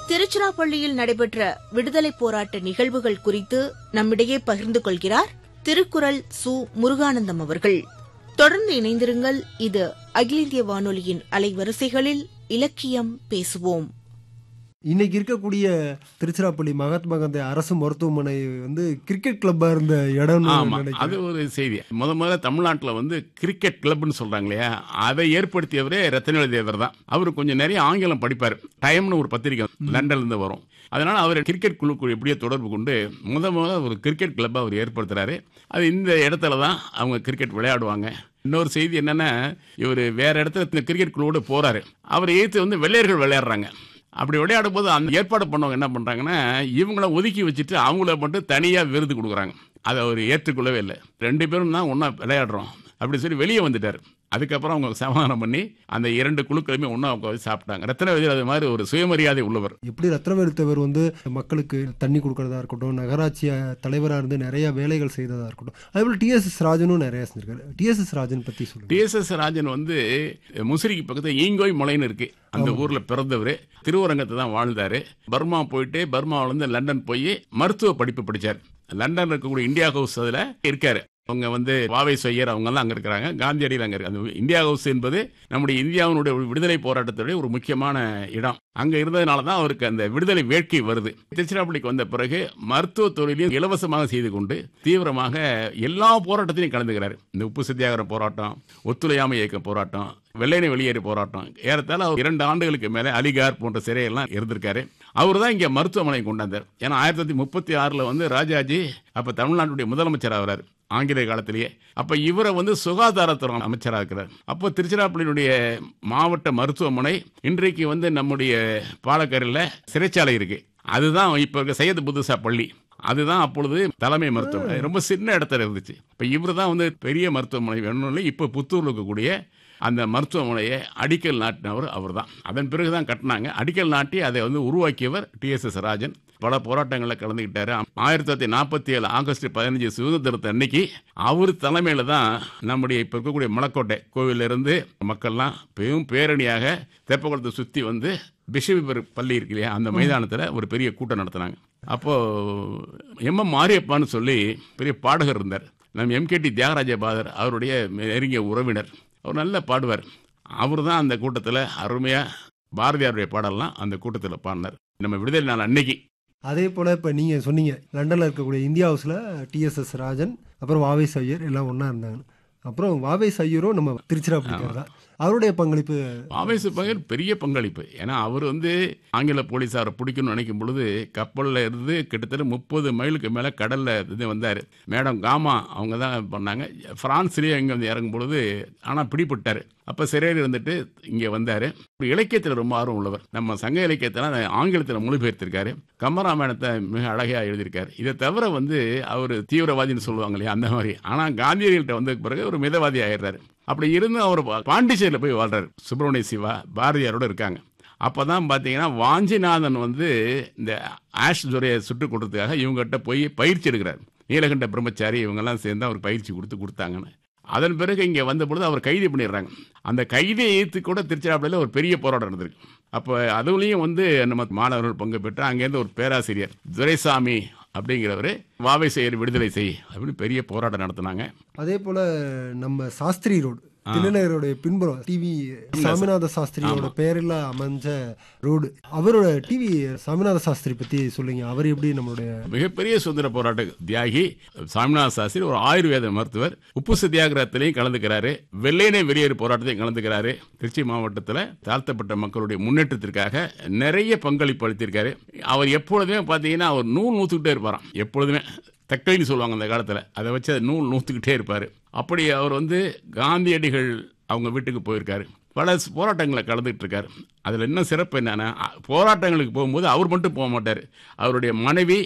திருச்சிராப்பள்ளியில் நடைபெற்ற விடுதலைப் போராட்ட நிகழ்வுகள் குறித்து நம்மிடையே பகிர்ந்து கொள்கிறார் திருக்குறள் சு முருகானந்தம் அவர்கள் தொடர்ந்து இணைந்திருங்கள் இது அகில இந்திய வானொலியின் அலைவரிசைகளில் இலக்கியம் பேசுவோம் இன்னைக்கு இருக்கக்கூடிய திருச்சிராப்பள்ளி மகாத்மா காந்தி அரசு மருத்துவமனை வந்து கிரிக்கெட் கிளப்பா இருந்த இடம்னு ஆமா அது நினைக்கிறேன் ஒரு செய்தி முத முதல்ல தமிழ்நாட்டில் வந்து கிரிக்கெட் கிளப்னு சொல்றாங்க இல்லையா அதை ஏற்படுத்தியவரே ரத்தனவேலு தேவர் தான் அவர் கொஞ்சம் நிறைய ஆங்கிலம் படிப்பார் டைம்னு ஒரு பத்திரிகை லண்டன்ல இருந்து வரும் அதனால அவர் கிரிக்கெட் குழுக்கு எப்படியோ தொடர்பு கொண்டு முத முதல்ல ஒரு கிரிக்கெட் கிளப்பை அவர் ஏற்படுத்துறாரு அது இந்த இடத்துல தான் அவங்க கிரிக்கெட் விளையாடுவாங்க இன்னொரு செய்தி என்னன்னா இவர் வேற இடத்துல இந்த கிரிக்கெட் குழுவோட போறாரு அவர் எதிர்த்து வந்து வெள்ளையர்கள் விளையாடுறாங்க அப்படி விளையாடும் போது அந்த ஏற்பாடு பண்ணவங்க என்ன பண்றாங்கன்னா இவங்கள ஒதுக்கி வச்சுட்டு அவங்கள மட்டும் தனியா விருது கொடுக்குறாங்க அதை அவர் ஏற்றுக்கொள்ளவே இல்லை ரெண்டு பேரும் தான் ஒன்றா விளையாடுறோம் அப்படி சொல்லி வெளியே வந்துட்டார் அதுக்கப்புறம் அவங்க சமாதானம் பண்ணி அந்த இரண்டு குழுக்களுமே ஒன்றா உட்காந்து சாப்பிட்டாங்க ரத்னவேதி அது மாதிரி ஒரு சுயமரியாதை உள்ளவர் எப்படி ரத்னவேலுத்தவர் வந்து மக்களுக்கு தண்ணி கொடுக்கறதா இருக்கட்டும் நகராட்சி தலைவராக இருந்து நிறைய வேலைகள் செய்ததா இருக்கட்டும் அதேபோல் டிஎஸ்எஸ் ராஜனும் நிறைய செஞ்சிருக்காரு டிஎஸ்எஸ் ராஜன் பத்தி சொல்லுங்க டிஎஸ்எஸ் ராஜன் வந்து முசிறிக்கு பக்கத்தில் ஈங்கோய் மலைன்னு இருக்கு அந்த ஊர்ல பிறந்தவர் திருவரங்கத்தை தான் வாழ்ந்தாரு பர்மா போயிட்டு பர்மாவில இருந்து லண்டன் போய் மருத்துவ படிப்பு படிச்சார் லண்டன் இருக்கக்கூடிய இந்தியா ஹவுஸ் அதுல இருக்காரு அவங்க வந்து வாவை செய்யர் அவங்க எல்லாம் அங்க இருக்கிறாங்க காந்தியடியில் அங்க இருக்கு அந்த இந்தியா ஹவுஸ் என்பது நம்முடைய இந்தியாவினுடைய விடுதலை போராட்டத்துடைய ஒரு முக்கியமான இடம் அங்க இருந்ததுனால தான் அவருக்கு அந்த விடுதலை வேட்கை வருது திருச்சிராப்பள்ளிக்கு வந்த பிறகு மருத்துவ தொழிலையும் இலவசமாக செய்து கொண்டு தீவிரமாக எல்லா போராட்டத்திலையும் கலந்துக்கிறாரு இந்த உப்பு சத்தியாகிரக போராட்டம் ஒத்துழையாமை இயக்க போராட்டம் வெள்ளையனை வெளியேறு போராட்டம் ஏறத்தாழ அவர் இரண்டு ஆண்டுகளுக்கு மேலே அலிகார் போன்ற சிறையெல்லாம் இருந்திருக்காரு அவர் தான் இங்கே மருத்துவமனை கொண்டாந்தார் ஏன்னா ஆயிரத்தி தொள்ளாயிரத்தி முப்பத்தி ஆறில் வந்து ராஜாஜி அப்போ தமிழ்நாட்டுடைய முதலமைச்சர் ஆகிறார் ஆங்கிலேய காலத்திலேயே அப்போ இவரை வந்து சுகாதாரத்துறை அமைச்சராக இருக்கிறார் அப்போ திருச்சிராப்பள்ளியினுடைய மாவட்ட மருத்துவமனை இன்றைக்கு வந்து நம்முடைய பாலக்கரையில் சிறைச்சாலை இருக்கு அதுதான் இப்போ இருக்க சையது புதுசா பள்ளி அதுதான் அப்பொழுது தலைமை மருத்துவமனை ரொம்ப சின்ன இடத்துல இருந்துச்சு இப்போ இவர் தான் வந்து பெரிய மருத்துவமனை வேணும்னு இப்போ புத்தூரில் இருக்கக்கூடிய அந்த மருத்துவமனையை அடிக்கல் நாட்டினவர் அவர் தான் அதன் பிறகு தான் கட்டினாங்க அடிக்கல் நாட்டி அதை வந்து உருவாக்கியவர் டிஎஸ்எஸ் ராஜன் பல போராட்டங்களில் கலந்துக்கிட்டாரு ஆயிரத்தி தொள்ளாயிரத்தி நாற்பத்தி ஏழு ஆகஸ்ட் பதினஞ்சு சுதந்திரத்தை அன்னைக்கு அவர் தலைமையில் தான் நம்முடைய இப்போ இருக்கக்கூடிய மலக்கோட்டை கோவிலிருந்து மக்கள்லாம் பெரும் பேரணியாக தெப்பக்குளத்தை சுற்றி வந்து பிஷபிபர் பள்ளி இருக்கு இல்லையா அந்த மைதானத்தில் ஒரு பெரிய கூட்டம் நடத்தினாங்க அப்போது எம் எம் மாரியப்பான்னு சொல்லி பெரிய பாடகர் இருந்தார் நம்ம எம்கேடி தியாகராஜ பாதர் அவருடைய நெருங்கிய உறவினர் அவர் நல்லா பாடுவார் அவர் தான் அந்த கூட்டத்தில் அருமையாக பாரதியாருடைய பாடல்லாம் அந்த கூட்டத்தில் பாடினார் நம்ம விடுதலை நாள் அன்னைக்கு அதே போல இப்ப நீங்க சொன்னீங்க லண்டன்ல இருக்கக்கூடிய இந்தியா ஹவுஸ்ல டிஎஸ்எஸ் ராஜன் அப்புறம் வாவை சையர் எல்லாம் ஒண்ணா இருந்தாங்க அப்புறம் வாவை சையரும் நம்ம திருச்சிராப்பள்ளிக்கார் தான் அவருடைய பங்களிப்பு ஆவேச பங்கர் பெரிய பங்களிப்பு ஏன்னா அவர் வந்து ஆங்கில போலீஸாரை பிடிக்கணும்னு நினைக்கும் பொழுது கப்பலில் இருந்து கிட்டத்தட்ட முப்பது மைலுக்கு மேலே கடலில் இது வந்தார் மேடம் காமா அவங்க தான் பண்ணாங்க ஃப்ரான்ஸ்லேயே இங்கே வந்து இறங்கும் பொழுது ஆனால் பிடிபட்டார் அப்போ சிறையில் இருந்துட்டு இங்கே வந்தார் ஒரு இலக்கியத்தில் ரொம்ப ஆர்வம் உள்ளவர் நம்ம சங்க இலக்கியத்தில் ஆங்கிலத்தில் மொழிபெயர்த்திருக்காரு கம்பராமாயணத்தை மிக அழகாக எழுதியிருக்காரு இதை தவிர வந்து அவர் தீவிரவாதின்னு சொல்லுவாங்க இல்லையா அந்த மாதிரி ஆனால் காந்தியடிகள்கிட்ட வந்த பிறகு ஒரு மிதவாதி ஆயிடுறாரு அப்படி இருந்து அவர் பாண்டிச்சேரியில் போய் வாழ்றாரு சுப்பிரமணிய சிவா பாரதியாரோட இருக்காங்க அப்போ தான் பார்த்தீங்கன்னா வாஞ்சிநாதன் வந்து இந்த ஆஷ் துரையை சுட்டுக் கொடுத்ததுக்காக இவங்ககிட்ட போய் பயிற்சி எடுக்கிறார் நீலகண்ட பிரம்மச்சாரி இவங்கெல்லாம் சேர்ந்து அவர் பயிற்சி கொடுத்து கொடுத்தாங்கன்னு அதன் பிறகு இங்கே வந்த பொழுது அவர் கைது பண்ணிடுறாங்க அந்த கைதை ஏற்று கூட திருச்சிராப்பள்ளியில் ஒரு பெரிய போராட்டம் நடந்திருக்கு அப்போ அதுலேயும் வந்து நம்ம மாணவர்கள் பங்கு பெற்று அங்கேருந்து ஒரு பேராசிரியர் துரைசாமி அப்படிங்கிறவர் வாவை செய்யர் விடுதலை செய் அப்படின்னு பெரிய போராட்டம் நடத்தினாங்க அதே போல நம்ம சாஸ்திரி ரோடு தில்லைநகருடைய பின்புறம் டிவி சாமிநாத சாஸ்திரியோட பெயரில் அமைஞ்ச ரோடு அவரோட டிவி சாமிநாத சாஸ்திரி பத்தி சொல்லுங்க அவர் எப்படி நம்மளுடைய மிகப்பெரிய சுதந்திர போராட்ட தியாகி சாமிநாத சாஸ்திரி ஒரு ஆயுர்வேத மருத்துவர் உப்பு சத்தியாகிரகத்திலையும் கலந்துக்கிறாரு வெள்ளையனை வெளியேறு போராட்டத்தையும் கலந்துக்கிறாரு திருச்சி மாவட்டத்தில் தாழ்த்தப்பட்ட மக்களுடைய முன்னேற்றத்திற்காக நிறைய பங்களிப்பு அளித்திருக்காரு அவர் எப்பொழுதுமே பார்த்தீங்கன்னா அவர் நூல் நூற்றுக்கிட்டே இருப்பாராம் எப்பொழுதுமே தக்கைன்னு சொல்லுவாங்க அந்த காலத்தில் அதை வச்சு அதை நூல் நூற்றுக்கிட்டே இருப்பார் அப்படி அவர் வந்து காந்தியடிகள் அவங்க வீட்டுக்கு போயிருக்காரு பல போராட்டங்களை கலந்துட்டு இருக்காரு அதில் என்ன சிறப்பு என்னன்னா போராட்டங்களுக்கு போகும்போது அவர் மட்டும் போக மாட்டார் அவருடைய மனைவி